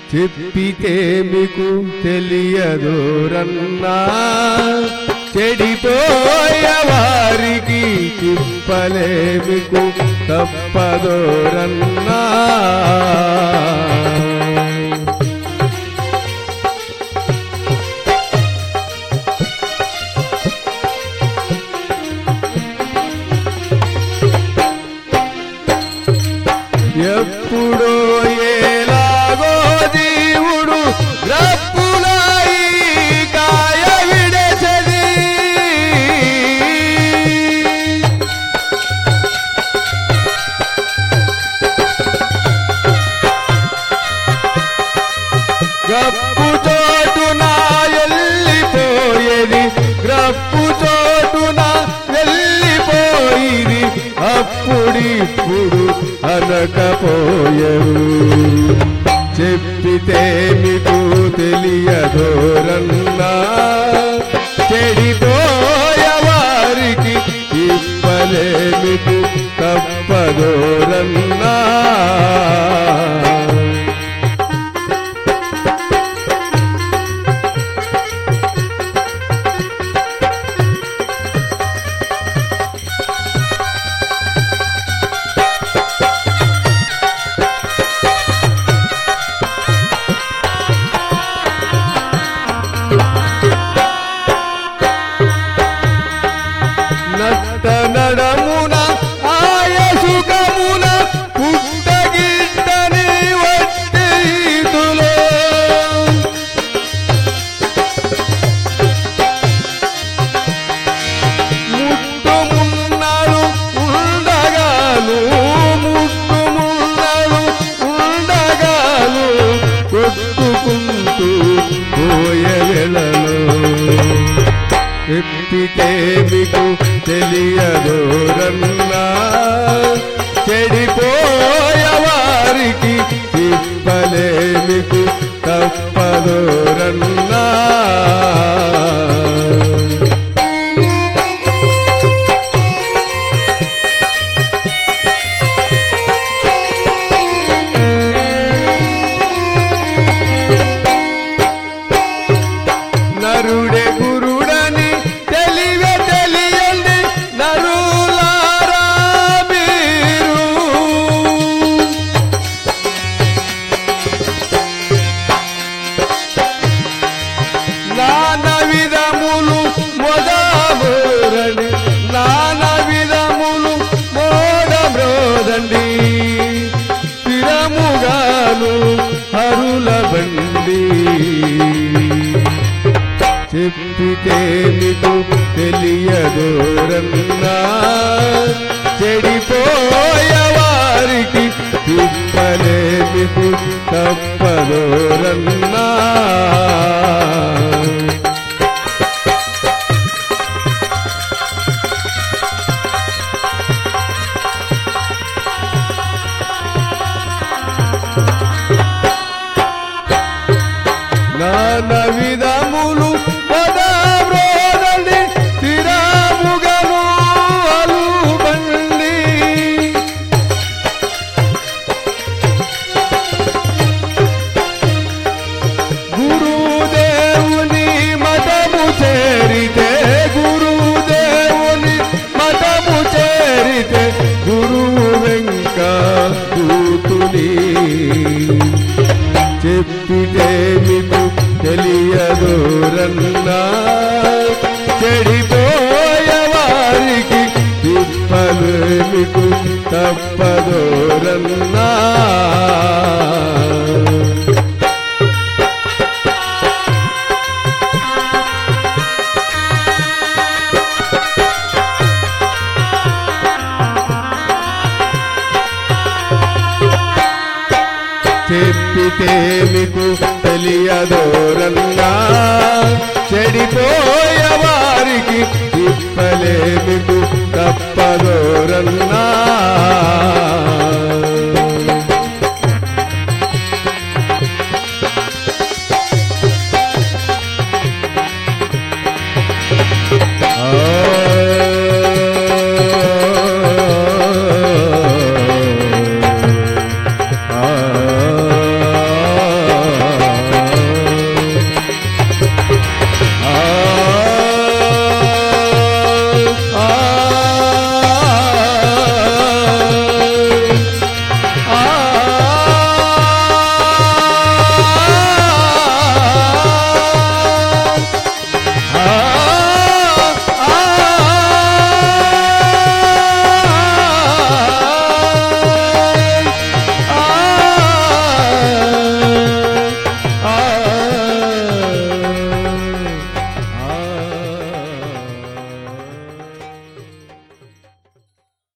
చెప్పితే మీకు తెలియదోరన్నా చెడిపోయే వారికి తిప్పలే మీకు తప్పదోరన్నా ఎప్పుడో ఏలాగో జీవుడు రప్పులాయి కాయ విడచది గప్పు చోటున ఎల్లిపోయేది గ్రప్పు చోటున వెళ్ళిపోయిది అప్పుడిప్పుడు అనకపోయరు చెప్పితే మీకు తెలియదోరన్నా చెడిపోయే వారికి ఇప్పలే మీకు తప్పదోరన్నా నట్ట నడమున ఆయ సుఖమున పుట్టగిట్టని వట్టితులో ముట్టుమున్నాడు ఉండగాను ముట్టుమున్నాడు ఉండగాను కొట్టుకుంటూ పోయే వేళలో ఎప్పితే మీకు తెలియదోరన్నా చెడిపోయే వారికి తిప్పలే మీకు తప్పదోరన్నా నరుడే గురుడని తెలివే తెలియండి నరులారా మీరు నాన విధములు మొదబోరండి నాన విధములు మోడబ్రోదండి స్థిరముగాను హరుల బండి చెప్పితే మీకు తెలియదోరన్నా చెడిపోయే వారికి తిప్పలే మీకు తప్పదోరన్నా నాన విధములు పదవ్రోదండి స్థిరముగను అలుబండి గురుదేవుని మతము చేరితే గురుదేవుని మతము చేరితే గురువు వెంక కూతుని చెప్పితే మీకు తెలియదోరన్నా చెడిపోయే వారికి తిప్పలు మీకు తప్పదోరన్నా చెప్పితే మీకు తెలియదోరన్నా చెడిపోయే వారికి తిప్పలే మీకు తప్పదోరన్నా